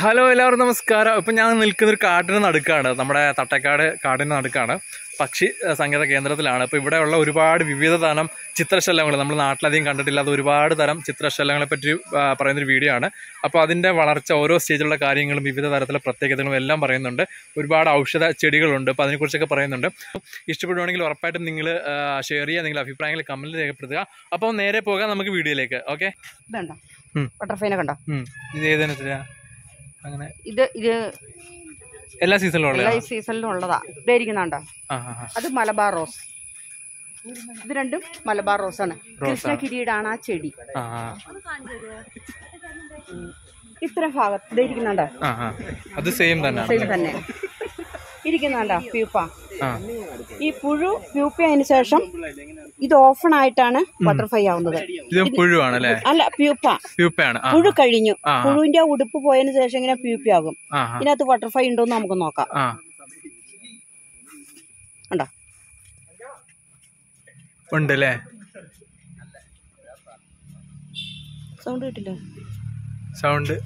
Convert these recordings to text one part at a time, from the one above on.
Hello എല്ലാവർക്കും നമസ്കാരം ഇപ്പം ഞാൻ നിൽക്കുന്ന ഒരു കാടിന് നടുക്കാണ് നമ്മുടെ തട്ടക്കാട് കാടിന് നടുക്കാണ് പക്ഷി ഏഹ്, സങ്കേത കേന്ദ്രത്തിലാണ് അപ്പോൾ ഇവിടെയുള്ള ഒരുപാട് വിവിധ തരം ചിത്രശലഭങ്ങൾ നമ്മൾ നാട്ടിലധികം കണ്ടിട്ടില്ലാത്ത ഒരുപാട് തരം ചിത്രശലഭങ്ങളെ പറ്റി ആ, പറയുന്നൊരു വീഡിയോ ആണ് അപ്പോൾ അതിൻ്റെ വളർച്ച ഓരോ സ്റ്റേജിലുള്ള കാര്യങ്ങളും വിവിധ തരത്തിലുള്ള പ്രത്യേകതകളും എല്ലാം പറയുന്നുണ്ട് ഒരുപാട് ഔഷധ ചെടികളുണ്ട് അപ്പോൾ അതിനെക്കുറിച്ചൊക്കെ പറയുന്നുണ്ട് ഇഷ്ടപ്പെടുവാണെങ്കിൽ ഉറപ്പായിട്ടും നിങ്ങൾ ഷെയർ ചെയ്യുക നിങ്ങളുടെ അഭിപ്രായങ്ങൾ കമൻറ്റിൽ രേഖപ്പെടുത്തുക അപ്പോൾ നേരെ പോകാം നമുക്ക് വീഡിയോയിലേക്ക് ഓക്കെ ഇതുണ്ടോ ഉം. ബട്ടർഫ്ലൈനെ കണ്ടോ ഇത് ഏതിനാ അങ്ങനെ ഇത് ഇത് എല്ലാ സീസണിലും എല്ലാ ഉള്ളതാണ് ഈ സീസണിലും ഉള്ളതാ ഇതായിരിക്കുന്നുണ്ടോ ആ ആ ആ. അത് മലബാർ റോസ് ഇത് രണ്ടും മലബാർ റോസ് ആണ് കൃഷ്ണകിരീടാണ് ആ ചെടി ആ ആ ഇത്ര ഭാഗത്ത് ഇതായിരിക്കുന്നുണ്ടോ ആ ആ അത് സെയിം തന്നെ സെയിം തന്നെ ഇരിക്കുന്നുണ്ടോ പ്യൂപ്പ ആ ഈ പുഴു പ്യൂപ്പ ശേഷം ഇത് ഓപ്പൺ ആയിട്ടാണ് ബട്ടർഫ്ലൈ ആവുന്നത് ഇത് പുഴുവാണ് അല്ലേ അല്ല പ്യൂപ്പ പ്യൂപ്പയാണ് ആ പുഴു കഴിഞ്ഞു ആ. പുഴുവിന്റെ ആ ഉടുപ്പ് പോയതിനു ശേഷം ഇങ്ങനെ പ്യൂപ്പ ആകും ആ ആ ഇതിനകത്ത് ബട്ടർഫ്ലൈ ഉണ്ടോ എന്ന് നമുക്ക് നോക്കാം ആ കണ്ടോ ഉണ്ട് അല്ലേ സൗണ്ട് കിട്ടില്ല സൗണ്ട്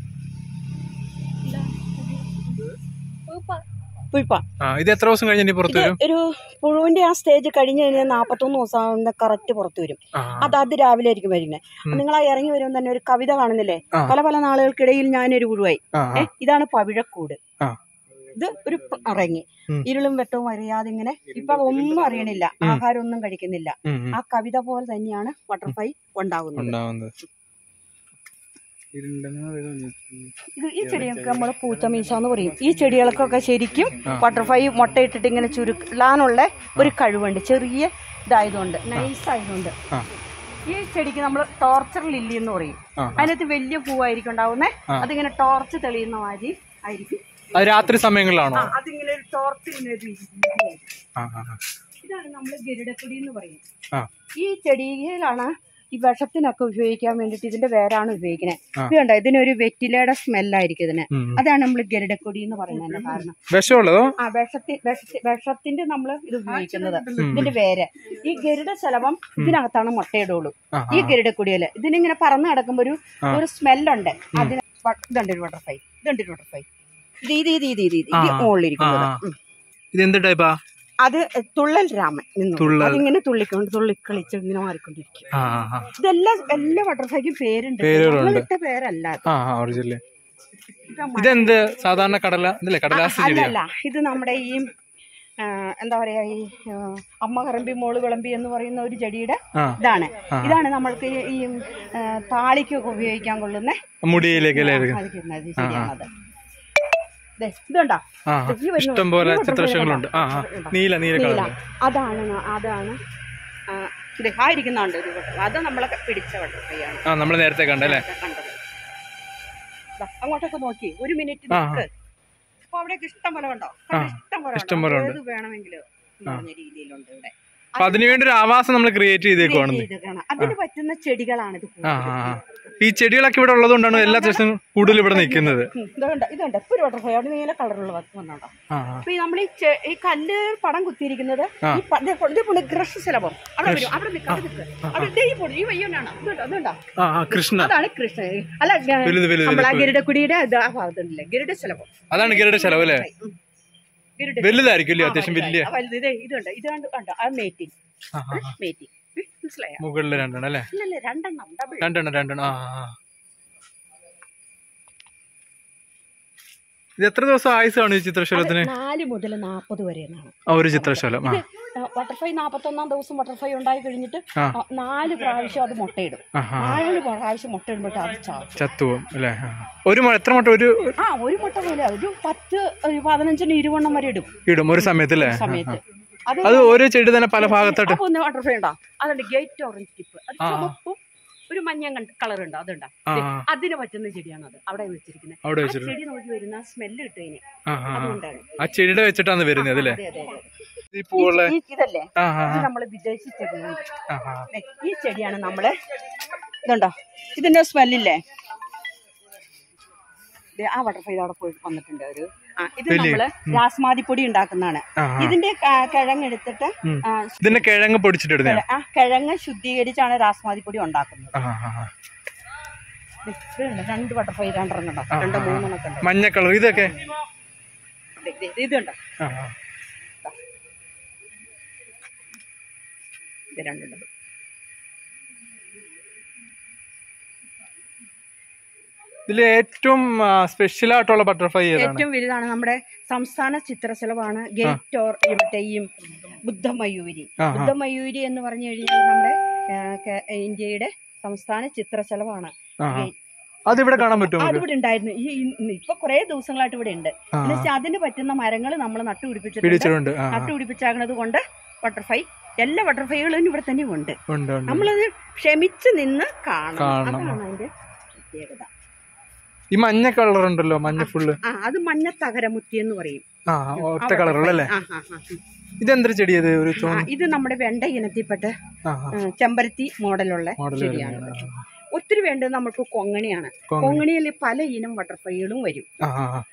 പുഴുപ്പ ആ ഇത് എത്ര ദിവസം കഴിഞ്ഞ് ഇനി പുറത്ത് വരും ഒരു പുഴുവിന്റെ ആ സ്റ്റേജ് കഴിഞ്ഞ് കഴിഞ്ഞാൽ നാപ്പത്തൊന്ന് ദിവസം ആവുന്ന കറക്റ്റ് പുറത്തു വരും ആ അത് അത് രാവിലെ ആയിരിക്കും വരുന്നത് നിങ്ങൾ ആ ഇറങ്ങി വരുമ്പോൾ തന്നെ ഒരു കവിത കാണുന്നില്ലേ ആ. പല പല നാളുകൾക്കിടയിൽ ഞാനൊരു പുഴുവായി ആ ഏ, ഇതാണ് പവിഴക്കൂട് ആ ഇത് ഒരു പ- ഇറങ്ങി ഉം. ഇരുളും വെട്ടവും അറിയാതെ ഇങ്ങനെ ഇപ്പൊ ഒന്നും അറിയണില്ല ആഹാരം ഒന്നും കഴിക്കുന്നില്ല ഉം, ഉം. ആ കവിത പോലെ തന്നെയാണ് ബട്ടർഫ്ലൈ ഉണ്ടാകുന്നത് ഉണ്ടാവുന്നത് ഇത് ഈ ചെടിയൊക്കെ നമ്മൾ പൂച്ചമീശ എന്ന് പറയും ഈ ചെടികൾക്കൊക്കെ ശരിക്കും ബട്ടർഫ്ലൈ മുട്ടയിട്ടിട്ട് ഇങ്ങനെ ചുരുക്കാനുള്ള ഒരു കഴിവുണ്ട് ചെറിയ ഇതായതുകൊണ്ട് നൈസ് ആയതുകൊണ്ട് ആ ഈ ചെടിക്ക് നമ്മൾ ടോർച്ചർ ലില്ലി എന്ന് പറയും ആ. അതിനകത്ത് വലിയ പൂവായിരിക്കും ഉണ്ടാവുന്നേ അതിങ്ങനെ ടോർച്ച് തെളിയുന്ന മാതിരി ആയിരിക്കും അത് രാത്രി സമയങ്ങളിലാണോ ആ, അതിങ്ങനെ ഒരു ടോർച്ച് ഇങ്ങനെ ഒരു രീതിയിലായിരിക്കും. ആ ആ ആ. ഇതാണ് നമ്മൾ ഗരുഡക്കൊടി എന്ന് പറയും ആ ഈ ചെടിയിലാണ് ഈ വിഷത്തിനൊക്കെ ഉപയോഗിക്കാൻ വേണ്ടിയിട്ട് ഇതിന്റെ വേരാണ് ഉപയോഗിക്കുന്നത് ആ. ഇത് കണ്ടോ ഇതിനൊരു വെറ്റിലയുടെ സ്മെല്ലായിരിക്കും ഇതിന് ഉം. അതാണ് നമ്മൾ ഗരുഡക്കൊടി എന്ന് പറയുന്നതിന്റെ കാരണം വിഷമുള്ളതോ ആ വിഷത്തി വിഷത്തി വിഷത്തിന്റെ നമ്മൾ ഇത് ഉപയോഗിക്കുന്നത് ഇതിന്റെ വേര് ഈ ഗരുഡ ശലഭം ഇതിനകത്താണ് മുട്ടയിടുള്ളൂ ആ, ഈ ഗരുഡക്കൊടിയില് ഇതിനിങ്ങനെ പറന്ന് കിടക്കുമ്പോ ഒരു ഒരു സ്മെല്ലുണ്ട് അതിന് വ- ഇതുണ്ട് ഒരു ബട്ടർഫ്ലൈ ഇതുണ്ട് ഒരു ബട്ടർഫ്ലൈ ഇത് ഇത് ഇത് ഇത് ഇത് ഇത് ഇത് മുകളിലിരിക്കുന്നത് ആ. ഉം. ഇത് എന്ത് ടൈപ്പാ അത് തുള്ളൽ രാമൻ നിന്നു തുള്ളൽ. അതിങ്ങനെ തുള്ളിക്കൊണ്ട് തുള്ളിക്കളിച്ച് ഇങ്ങനെ മാറിക്കൊണ്ടിരിക്കും ആ ആ ആ ഇതെല്ലാം എല്ലാ ബട്ടർഫ്ലൈക്കും പേരുണ്ട് പേരുകളുണ്ട്. നമ്മളിട്ട പേരല്ല അത്. ആ ആ ഒറിജിനല്ലേ ഇത് ഇതെന്ത് സാധാരണ കടല ഇതല്ലേ കടലാസ് ചെടിയാ അല്ലല്ല ഇത് നമ്മുടെ ഈ ആ, എന്താ പറയാ ഈ ആ, അമ്മ കറമ്പി മോള് വിളമ്പി എന്ന് പറയുന്ന ഒരു ചെടിയുടെ ആ ഇതാണ് ഇതാണ് നമ്മൾക്ക് ഈ- ഈ ആ, താളിക്കൊക്കെ ഉപയോഗിക്കാൻ കൊള്ളുന്ന മുടിയിലേക്ക് അല്ലേ ഇത്? സാധിക്കുന്നത് ശരിയാണത് ദേ, ഇതുണ്ടോ ആ ദേ, ഈ വരുന്ന- ഇഷ്ടം പോലെ ഈ ബട്ടർഫ്ലൈ ചിത്രശങ്ങളുണ്ട് ആ ആ ഉണ്ടോ? നീല നീല നീല കളർ അതാണ് ന- അതാണ് ആ, ഇത് ആ ഇരിക്കുന്നുണ്ട് ഒരു ബട്ടർഫ്ലൈ അത് നമ്മളൊക്കെ പിടിച്ച ബട്ടർഫ്ലൈ ആണ് ആ നമ്മൾ നേരത്തെ കണ്ടല്ലേ ഇതൊക്കെ കണ്ടത് ദാ, അങ്ങോട്ടൊക്കെ നോക്കി ഒരു മിനിറ്റ് ആ, നിൽക്ക് അപ്പൊ അവിടെയൊക്കെ ഇഷ്ടം പോലെ കണ്ടോ കണ്ടോ? ഇഷ്ടം പോലെ ഇഷ്ടം കണ്ടോ? പോലെ ഉണ്ട്. ഏത് വേണമെങ്കിലും എന്ന് പറഞ്ഞ രീതിയിലുണ്ട് ഇവിടെ അപ്പൊ അതിനുവേണ്ടി ഒരു ആവാസം നമ്മൾ ക്രിയേറ്റ് ചെയ്തേക്കുവാണ് ഇത് കാണാം. അതിന് പറ്റുന്ന ചെടികളാണ് ഇത് ആ ആ ആ. ഈ ചെടികളൊക്കെ ഇവിടെ ഉള്ളതുകൊണ്ടാണ് എല്ലാ ദിവസവും കൂടുതൽ ഇവിടെ നിൽക്കുന്നത് ഉം, ഇതുണ്ട് ഇതുണ്ട് ഇപ്പൊ ഒരു ബട്ടർഫ്ലൈ അവിടെ നീല കളറുള്ള വന്നുണ്ടോ ആ ആ. അപ്പൊ ഈ നമ്മൾ ഈ ചെ- ഈ കല്ല് പടം കുത്തിയിരിക്കുന്നത് ഈ പ- ദേ പൊ- ഇത് പൊണ് ഗ്രഷ് ശലഭം അവിടെ വരും അവിടെ നിൽക്ക് അവിടെ നിൽക്ക് അവിടെ ദേ ഈ പൊടി ഈ വയ്യോനാണ് ഇതുണ്ടോ അതുണ്ടോ ആ ആ കൃഷ്ണ അതാണ് കൃഷ്ണ അല്ല വലുത് വലുത് നമ്മളെ ഗരുഡക്കുടിയുടെ ഇത് ആ ഭാഗത്തുണ്ടല്ലേ ഗരുഡ ശലഭം അതാണ് ഗരുഡ ചെലവ് അല്ലേ ഉം. ഗരുഡ വലുതായിരിക്കും അല്ലേ അത്യാവശ്യം വലിയ ആ, വലുത് ഇതേ ഇതുണ്ട് ഇതുണ്ട് കണ്ടോ ആ മേറ്റിംഗ് ആ, ആ, ആ. മേറ്റിംഗ് മനസ്സിലായോ മുകളിൽ രണ്ടെണ്ണം അല്ലേ ഇല്ലല്ലേ രണ്ടെണ്ണം ഡബിൾ രണ്ടെണ്ണം രണ്ടെണ്ണം ആ ആ, ആ. ഇത് എത്ര ദിവസം ആയുസാണ് ഈ ചിത്രശലത്തിന് നാല് മുതൽ നാൽപ്പത് വരെ എന്നാണ് ആ ഒരു ചിത്രശലം ആ ബട്ടർഫ്ലൈ നാൽപ്പത്തൊന്നാം ദിവസം ബട്ടർഫ്ലൈ ഉണ്ടായി കഴിഞ്ഞിട്ട് ആ. ആ, നാല് പ്രാവശ്യം അത് മുട്ടയിടും ആഹാ. നാല് പ്രാവശ്യം മുട്ടയിടുമ്പോഴത്തെ അത് ചാവും ചത്തുപോകും അല്ലേ ആ. ഒരു മ- എത്ര മട്ടം ഒരു ആ ഒരു മുട്ട പോലെ ഒരു പത്ത് ഒരു പതിനഞ്ചിന് ഇരുവണ്ണം വരെ ഇടും ഇടും ഒരു സമയത്ത് അല്ലേ സമയത്ത് അത് അത് ഓരോ ചെടി തന്നെ പല ഭാഗത്തായിട്ട് അപ്പൊ ഒന്ന് ബട്ടർഫ്ലൈ ഉണ്ടോ അതുണ്ട് ഗേറ്റ് ഓറഞ്ച് ടിപ്പ് അത് ചുവപ്പും ഒരു മഞ്ഞ കളർ ഉണ്ട് അതുണ്ടോ ആ അതിന് പറ്റുന്ന ചെടിയാണ് അത് അവിടെ വെച്ചിരിക്കുന്നത് അവിടെ ആ വെച്ചിട്ട് ചെടി നോക്കി വരുന്ന സ്മെല്ല് കിട്ടുന്നതിന് ആ ആ ആ. അതുകൊണ്ടാണ് ആ ചെടിയുടെ വെച്ചിട്ടാണ് വരുന്നത് അല്ലേ അതെ അതെ അതെ ഈ പൂവുള്ള ഈ- ഇതല്ലേ ആ ആ ഇത് നമ്മൾ വിദേശി ചെടിയാണ് ആ ആ ദേ, ഈ ചെടിയാണ് നമ്മള് ഇതുണ്ടോ ഇതിന്റെ സ്മെല്ലില്ലേ ദേ, ആ ബട്ടർഫ്ലൈ അവിടെ പോയി വന്നിട്ടുണ്ട് ഒരു ആ ഇത് നമ്മള് രാസ്മാതിപ്പൊടി ഉണ്ടാക്കുന്നതാണ് ആ, ആ. ഇതിന്റെ ക- കിഴങ്ങെടുത്തിട്ട് ഉം. ആ, ഇതിന്റെ കിഴങ്ങ് പൊടിച്ചിട്ടിടുന്ന ആ കിഴങ്ങ് ശുദ്ധീകരിച്ചാണ് രാസ്മാതിപ്പൊടി ഉണ്ടാക്കുന്നത് ആ ആ ആ. ഇതുണ്ട് രണ്ട് ബട്ടർഫ്ലൈ രണ്ടെണ്ണം കണ്ടോ രണ്ട് മൂന്നെണ്ണം കണ്ടോ മഞ്ഞ കളർ ഇതൊക്കെ ഇത് ഇത് ഇത് കണ്ടോ ആ ആ. ഇത് രണ്ടുണ്ട് ഇതിൽ ഏറ്റവും സ്പെഷ്യൽ ആയിട്ടുള്ള ബട്ടർഫ്ലൈ ഏതാണ് ഏറ്റവും വലുതാണ് നമ്മുടെ സംസ്ഥാന ചിത്രശലഭമാണ് ഗേറ്റ് ഓർ മറ്റേ ഈ ബുദ്ധമയൂരി ആ, ആ. ബുദ്ധമയൂരി എന്ന് പറഞ്ഞു കഴിഞ്ഞാൽ നമ്മുടെ ആ, കേ- ഇന്ത്യയുടെ സംസ്ഥാന ചിത്രശലഭമാണ് ആ ആ. അതിവിടെ കാണാൻ പറ്റുമോ നമുക്ക് അതിവിടെ ഉണ്ടായിരുന്നു ഈ ഇന്ന് ഇപ്പൊ കുറെ ദിവസങ്ങളായിട്ട് ഇവിടെ ഉണ്ട് ആ, എന്ന് വെച്ചാൽ അതിന് പറ്റുന്ന മരങ്ങൾ നമ്മൾ നട്ടുപിടിപ്പിച്ചിട്ടുണ്ട് പിടിച്ചിട്ടുണ്ട് ആ ആ. നട്ടുപിടിപ്പിച്ചാകുന്നത് കൊണ്ട് ബട്ടർഫ്ലൈ എല്ലാ ബട്ടർഫ്ലൈകളും ഇവിടെ തന്നെ ഉണ്ട് ഉണ്ട് ഉണ്ട് നമ്മളത് ക്ഷമിച്ച് നിന്ന് കാണണം കാണണം. അതാണ് അതിന്റെ പ്രത്യേകത ഈ മഞ്ഞ കളർ ഉണ്ടല്ലോ മഞ്ഞ ഫുള്ള് ആ അത് മഞ്ഞ തകരമുത്തി എന്ന് പറയും ആ ഒറ്റ കളറുള്ളല്ലേ ആ, ആ, ആ. ഇതെന്തൊരു ചെടിയത് ഒരു ആ, ചുവന്ന ഇത് നമ്മുടെ വെണ്ട ഇനത്തിൽപ്പെട്ട് ആ ആ. ആ, ചെമ്പരത്തി മോഡലുള്ള മോഡൽ ചെടിയാണ് വരുന്നതാണ്. ഒത്തിരി വേണ്ടത് നമുക്ക് കൊങ്ങണിയാണ് കൊങ്ങണി. കൊങ്ങണിയിൽ പല ഇനം ബട്ടർഫ്ലൈകളും വരും ആ ആ ആ.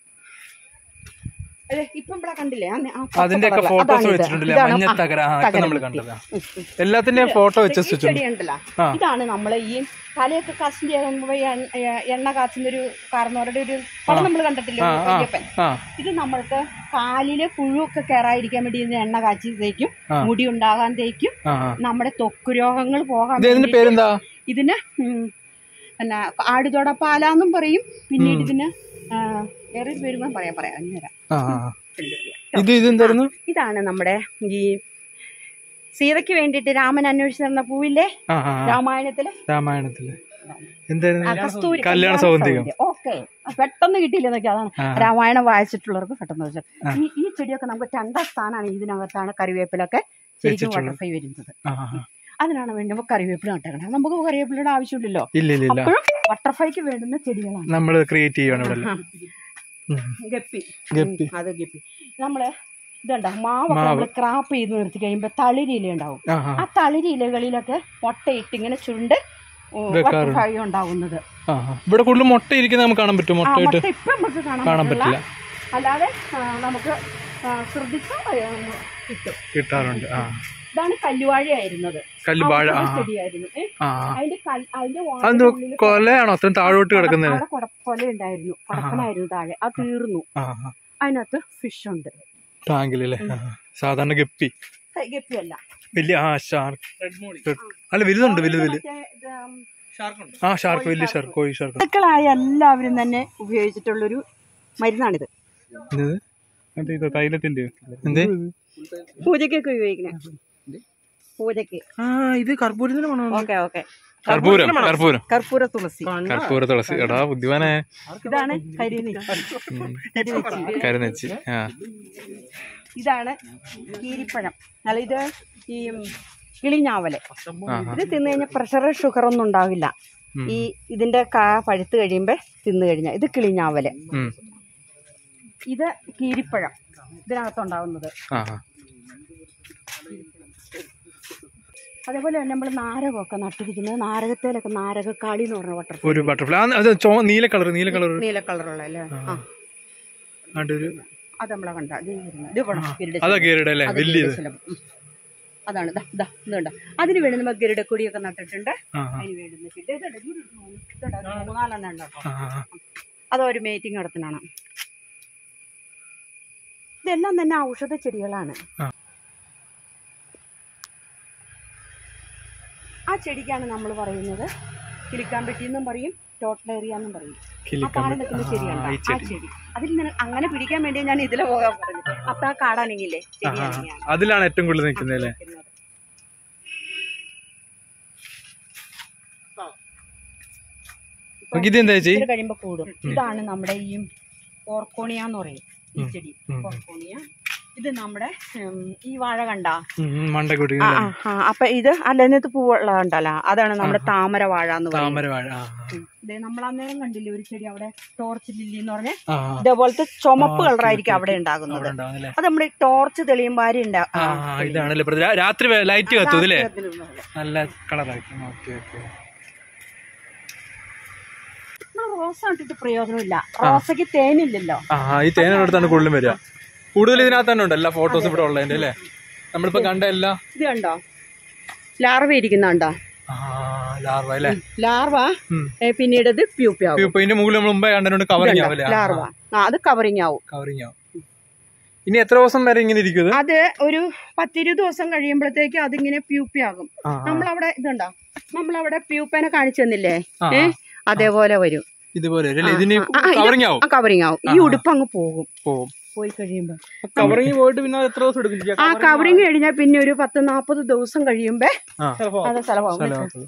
അതെ ഇപ്പം ഇവിടെ കണ്ടില്ലേ ആ, ആ പച്ച അതിന്റെയൊക്കെ colour. ഫോട്ടോസ് അതാണിത്. വെച്ചിട്ടുണ്ടല്ലേ ഇതാണ് മഞ്ഞ ആ, തകര ആ, ഇപ്പൊ നമ്മൾ തകരമുത്തി. കണ്ടത് ഉം, ഉം. എല്ലാത്തിന്റെയും ഫോട്ടോ വെച്ച് ഈ വെച്ചിട്ടുണ്ട് ചെടി ഉണ്ടല്ലോ ആ. ഇതാണ് നമ്മൾ ഈ തലയൊക്കെ കാച്ചിന്റെ ആകുമ്പോ ഈ എണ്ണ- ഏ- എണ്ണ കാച്ചുന്ന ഒരു കാർന്നവരുടെ ഒരു പടം നമ്മൾ കണ്ടിട്ടില്ലേ ആ ആ അയ്യപ്പൻ ആ ഇത് നമ്മൾക്ക് കാലില് പുഴുവൊക്കെ കയറാതിരിക്കാൻ വേണ്ടി ഇതിന് എണ്ണ കാച്ചി തേക്കും ആ. മുടി ഉണ്ടാകാൻ തേക്കും ആ ആ. നമ്മുടെ ത്വക്ക് രോഗങ്ങൾ പോകാൻ ഇത് ഇതിന്റെ വേണ്ടി പേരെന്താ ഇതിന് ഉം, പിന്നെ ആടുതൊടപ്പാലാന്നും പറയും പിന്നീട് ഇതിന് ആ, വേറെ ഒരു പേരും കൂടെ പറയാം പറയാം അന്നേരം ആ ആ, ആ. ഇത് ഇത് എന്തായിരുന്നു ഇതാണ് നമ്മുടെ ഈ സീതയ്ക്ക് വേണ്ടിയിട്ട് രാമൻ അന്വേഷിച്ച് നടന്ന പൂവില്ലേ ആ ആ ആ. രാമായണത്തില് രാമായണത്തില് എന്തായിരുന്നു ആ, കസ്തൂരി കല്യാണ സൗന്ദര്യം ഓക്കെ പെട്ടെന്ന് കിട്ടിയില്ലെന്നൊക്കെ അതാണ് ആ. രാമായണം വായിച്ചിട്ടുള്ളവർക്ക് പെട്ടെന്ന് വെച്ചാൽ ഈ ഈ ചെടിയൊക്കെ നമുക്ക് രണ്ടാം സ്ഥാനമാണ് ഇതിനകത്താണ് കറിവേപ്പിലൊക്കെ ശരിക്കും വെച്ചിട്ടുള്ളത്. ബട്ടർഫ്ലൈ വരുന്നത് ആ ആ, ആ. അതിനാണ് വേണ്ടി നമുക്ക് കറിവേപ്പില നട്ടേക്കണം നമുക്ക് കറിവേപ്പിലയുടെ ആവശ്യമില്ലല്ലോ ഇല്ല ഇല്ല ഇല്ല അപ്പോഴും ബട്ടർഫ്ലൈക്ക് വേണ്ടുന്ന ചെടികളാണ് നമ്മൾ ക്രിയേറ്റ് ചെയ്യാണ് ഇവിടെ ആ. ഉം. Guppy guppy. ഉം, അത് ഗപ്പി നമ്മള് ഇതുണ്ട മാവൊക്കെ മാവ്. നമ്മൾ ക്രാപ്പ് ചെയ്ത് നിർത്തി കഴിയുമ്പോൾ തളിരില ഉണ്ടാവും ആ ആ ആ തളിരിലകളിലൊക്കെ മുട്ടയിട്ട് ഇങ്ങനെ ചുണ്ട് വെക്കാറുണ്ട്. ബട്ടർഫ്ലൈ ഉണ്ടാവുന്നത് ആ ആ. ഇവിടെ കൂടുതൽ മുട്ട ഇരിക്കുന്നത് നമുക്ക് കാണാൻ പറ്റും ആ മുട്ടയിട്ട് മുട്ട ഇപ്പം നമുക്ക് കാണാൻ കാണാൻ പറ്റില്ല പറ്റില്ല അല്ലാതെ ആ, നമുക്ക് ശ്രദ്ധിച്ചാൽ കിട്ടും കിട്ടാറുണ്ട് ആ ഇതാണ് കല്ലുവാഴയായിരുന്നത് കല്ലുവാഴ ആ ആ ചെടിയായിരുന്നു ഏ, ആ ആ. അതിന്റെ കൽ- അതിന്റെ അതെന്തോ വാഴയുടെ കൊലയാണോ അത്രയും താഴോട്ട് കിടക്കുന്നത് അവിടെ കൊട- കൊല ഉണ്ടായിരുന്നു കൊടക്കനായിരുന്നു താഴെ അത് തീർന്നു ആ ആ. അതിനകത്ത് ഫിഷ് ഉണ്ട് ടാങ്കിലല്ലേ ആ, ആ. സാധാരണ ഗപ്പി ഗപ്പിയല്ല വലിയ ആ ഷാർക്ക് അല്ല വലുതുണ്ട് വലുത് വലുത് മറ്റേ ഇത്, ഉം, ആ ഷാർക്ക് വലിയ ഷാർക്ക് കോഴി ഷാർക്ക് മക്കളായ എല്ലാവരും തന്നെ ഉപയോഗിച്ചിട്ടുള്ളൊരു മരുന്നാണിത് എന്തത് മറ്റേ ഇത് തൈലത്തിന്റെ എന്തേ പൂജക്കൊക്കെ ഉപയോഗിക്കണേ പൂജക്ക് ആ ഇത് കർപ്പൂരത്തിന് മണോ ഓക്കെ ഓക്കെ കർപ്പൂരം കർപ്പൂരം കർപ്പൂര തുളസി കർപ്പൂര തുളസി എടാ ബുദ്ധിമാനെ ഇതാണ് കരിനി കരുന്നച്ചി ആ ഇതാണ് കീരിപ്പഴം അല്ല ഇത് ഈ കിളിഞ്ഞാവല് ഇത് തിന്നു കഴിഞ്ഞാൽ പ്രഷർ ഷുഗർ ഒന്നും ഉണ്ടാവില്ല ഉം. ഈ ഇതിന്റെ കാ പഴുത്ത് കഴിയുമ്പോൾ തിന്നു കഴിഞ്ഞാൽ ഇത് കിളിഞ്ഞാവല് ഉം. ഇത് കീരിപ്പഴം ഇതിനകത്തുണ്ടാവുന്നത് ആ ആ. അതേപോലെ തന്നെ നമ്മൾ നാരകമൊക്കെ നട്ടിരിക്കുന്നത് നാരകത്തേലൊക്കെ നാരകക്കാളി എന്ന് പറഞ്ഞ വട്ടർ ഒരു ബട്ടർഫ്ലൈ അത് ചോ നീല കളർ നീല കളർ നീല കളറുള്ള അല്ലേ ആ ഒരു അത് നമ്മളെ കണ്ട ഇത് വരുന്നത്. ഇത് വേണം ഗരുഡ അതാ കേറിയുടെ അല്ലേ അത് വലിയത് ഗരുഡശലഭം. ഉം. അതാണ് ദാ ഇതാ ഇതുണ്ട് അതിന് വേണ്ടി നമ്മൾ ഗരുഡക്കൊടിയൊക്കെ നട്ടിട്ടുണ്ട് ആ ആ. അതിന് വേണ്ടുന്ന ഫിഡ് ഇതുണ്ട്, ഇതുണ്ട്, ഇതുണ്ട്, മൂന്നാലെണ്ണം ഉണ്ട് കേട്ടോ ആ, ആ. അതൊരു മീറ്റിംഗ് നടത്തുന്നതാണ് ഇതെല്ലാം തന്നെ ഔഷധ ചെടികളാണ് ആ. ആ ചെടിക്കാണ് നമ്മൾ പറയുന്നത് കിളിക്കാമ്പെട്ടി എന്നും പറയും ടോട്ടലേറിയ എന്നും പറയും ആ കിളിക്കാൻ താഴെ നിൽക്കുന്ന ചെടിയുണ്ട് ആ, ഈ ആ ചെടി. ചെടി അതിൽ നിന്ന് അങ്ങനെ പിടിക്കാൻ വേണ്ടി ഞാൻ ഇതിലെ പോകാൻ പറഞ്ഞു അപ്പൊ ആ കാടാണെങ്കിലേ ആ, ആ. ചെടിയാണ് ഞാൻ അതിലാണ് ഏറ്റവും കൂടുതൽ നിൽക്കുന്നത് അല്ലേ വെക്കുന്നത്. നമുക്ക് ഇത് എന്താ ചേച്ചി ഇത് കഴിയുമ്പോ കൂടും ഇതാണ് നമ്മുടെ ഈ ഓർക്കോണിയ എന്ന് പറയും ഈ ചെടി ഉം. ഓർക്കോണിയ ഇത് നമ്മുടെ ഉം, ഈ വാഴ കണ്ട മണ്ട കൂട്ടി ആ ആ, ആ അപ്പൊ ഇത് അല്ല ഇതിനകത്ത് പൂവുള്ള കണ്ടല്ലോ അതാണ് നമ്മുടെ താമര വാഴ എന്ന് പറയുന്നത് താമര വാഴ ആ ഉം. ദേ നമ്മൾ അന്നേരം കണ്ടില്ലേ ഒരു ചെടി അവിടെ ടോർച്ച് ലില്ലി എന്ന് പറഞ്ഞ ആ. ഇതേപോലത്തെ ചുമപ്പ് ആ, കളറായിരിക്കും ഓക്കേ, അവിടെ ഓക്കേ. ഉണ്ടാകുന്നത് അവിടെ ഉണ്ടാവുന്നല്ലേ അത് നമ്മുടെ ടോർച്ച് തെളിയുമ്പോൾ ആരും ഉണ്ടാ ആ ആ, ഇതാണല്ലേ പ്രതി- രാ- രാത്രി ലൈറ്റ് കത്തും ഇതില്ലേ നല്ല കളറായിരിക്കും ഓക്കെ ഓക്കെ റോസ ഇട്ടിട്ട് പ്രയോജനമില്ല റോസയ്ക്ക് തേനില്ലല്ലോ ആ ഈ തേനടുത്താണ് കൂടുതലും വരിക കൂടുതൽ ഇതിനകത്ത് തന്നെ ഉണ്ട് എല്ലാ ഫോട്ടോസ് ഇവിടെ ഉള്ളതിന്റെ അല്ലേ നമ്മളിപ്പോ കണ്ട എല്ലാ ഇത് കണ്ടോ ലാർവ ഇരിക്കുന്നുണ്ടോ ആ ലാർവ അല്ലേ ലാർവ ഉം. ഏ, പിന്നീട് അത് പ്യൂപ്പ ആവും ഇപ്പൊ ഇതിന്റെ മുകളിൽ നമ്മൾ മുമ്പേ കണ്ടിട്ടുണ്ട് കവറിങ് ആവും അല്ലേ ലാർവ ആ അത് കവറിങ് ആവും കവറിങ് ആവും ഇനി എത്ര ദിവസം വരെ ഇങ്ങനെ ഇരിക്കും ഇത് അത് ഒരു പത്തിരുപത് ദിവസം കഴിയുമ്പോഴത്തേക്ക് അതിങ്ങനെ പ്യൂപ്പയാകും ആ, ആ. നമ്മളവിടെ ഇതുണ്ടോ നമ്മളവിടെ പ്യൂപ്പനെ കാണിച്ചു തന്നില്ലേ ആ, ഏ ആ. അതേപോലെ വരും ഇതുപോലെ അല്ലേ ഇതിന് ആ, ആ, ഇത് കവറിങ് ആവും ആ കവറിങ് ആവും ഈ ആ, ആ. ഉടുപ്പ് അങ്ങ് പോകും പോവും പോയി കഴിയുമ്പോ കവറിങ് പോയിട്ട് പിന്നെ അത് എത്ര ദിവസം എടുക്കും ആ കവറിങ് കഴിഞ്ഞാൽ പിന്നെ ഒരു പത്ത് നാപ്പത് ദിവസം കഴിയുമ്പോ ആ. അത് സ്ഥലമാവും സ്ഥലമാകുന്നത്.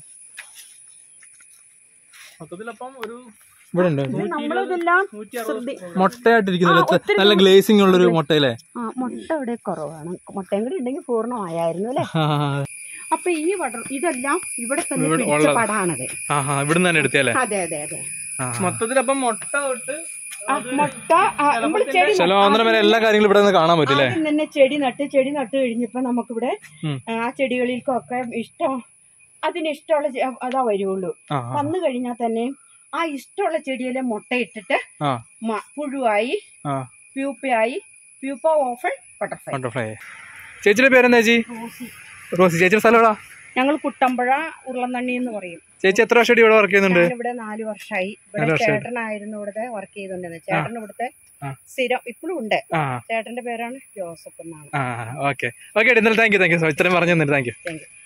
മൊത്തത്തിലപ്പം ഒരു ഇവിടെ ഉണ്ട് നമ്മളിതെല്ലാം ശ്രദ്ധി- മുട്ടയായിട്ടിരിക്കുന്നില്ല ആ, ഒത്തിരി നല്ല ഗ്ലേസിംഗ് ഉള്ളൊരു മുട്ടയില്ലേ ആ മുട്ട ഇവിടെ കുറവാണ് മുട്ടയും കൂടി ഉണ്ടെങ്കിൽ പൂർണ്ണമായിരുന്നു അല്ലേ അപ്പൊ ഈ വടർ ഇതെല്ലാം ഇവിടെ തന്നെ ഇവിടെ പിടിച്ച ഉള്ളത്. പടാണത് ആ ആ ഇവിടുന്ന് തന്നെ എടുത്തല്ലേ അതെ അതെ അതെ മൊത്തത്തിലപ്പം മുട്ട തൊട്ട് ആ, മുട്ട ആ, നമ്മള് ചെടി ചില ഒന്നര വരെ എല്ലാ കാര്യങ്ങളും ഇവിടെ നിന്ന് കാണാൻ പറ്റില്ലേ ആദ്യം തന്നെ ചെടി നട്ട് ചെടി നട്ട് കഴിഞ്ഞപ്പോ നമുക്കിവിടെ ഉം. ആ ചെടികളിൽക്കൊക്കെ ഇഷ്ടം അതിന് ഇഷ്ടമുള്ള ചെ- അതാ വരുള്ളൂ ആ വന്നു കഴിഞ്ഞാൽ തന്നെ ആ ഇഷ്ടമുള്ള ചെടിയിലെ മുട്ടയിട്ടിട്ട് ആ മ- പുഴുവായി ആ പ്യൂപ്പയായി പ്യൂപ്പ ഓഫൺ ബട്ടർഫ്ലൈ ബട്ടർഫ്ലൈ ചേച്ചിയുടെ പേരെന്താ ചേച്ചി റോസി ചേച്ചിയുടെ സ്ഥലം എവിടാ ഞങ്ങൾ കുട്ടമ്പഴ ഉരുളന്നണ്ണി എന്ന് പറയും ചേച്ചി എത്ര വർഷം ഇവിടെ വർക്ക് ചെയ്യുന്നുണ്ട് ഇവിടെ നാല് വർഷമായി നാല് ഇവിടെ വർഷമായിട്ട്. ചേട്ടനായിരുന്നു ഇവിടുത്തെ വർക്ക് ചെയ്തോണ്ടിരുന്നത് ചേട്ടൻ ഇവിടുത്തെ ആ. സ്ഥിരം ഇപ്പോഴും ഉണ്ട് ആ ചേട്ടന്റെ പേരാണ് ജോസഫ് എന്നാണ് ആ ഓക്കെ ഓക്കെ ഇന്നലെ താങ്ക് യു താങ്ക് യു ഇത്രയും പറഞ്ഞു തന്നെ താങ്ക് യു താങ്ക് യു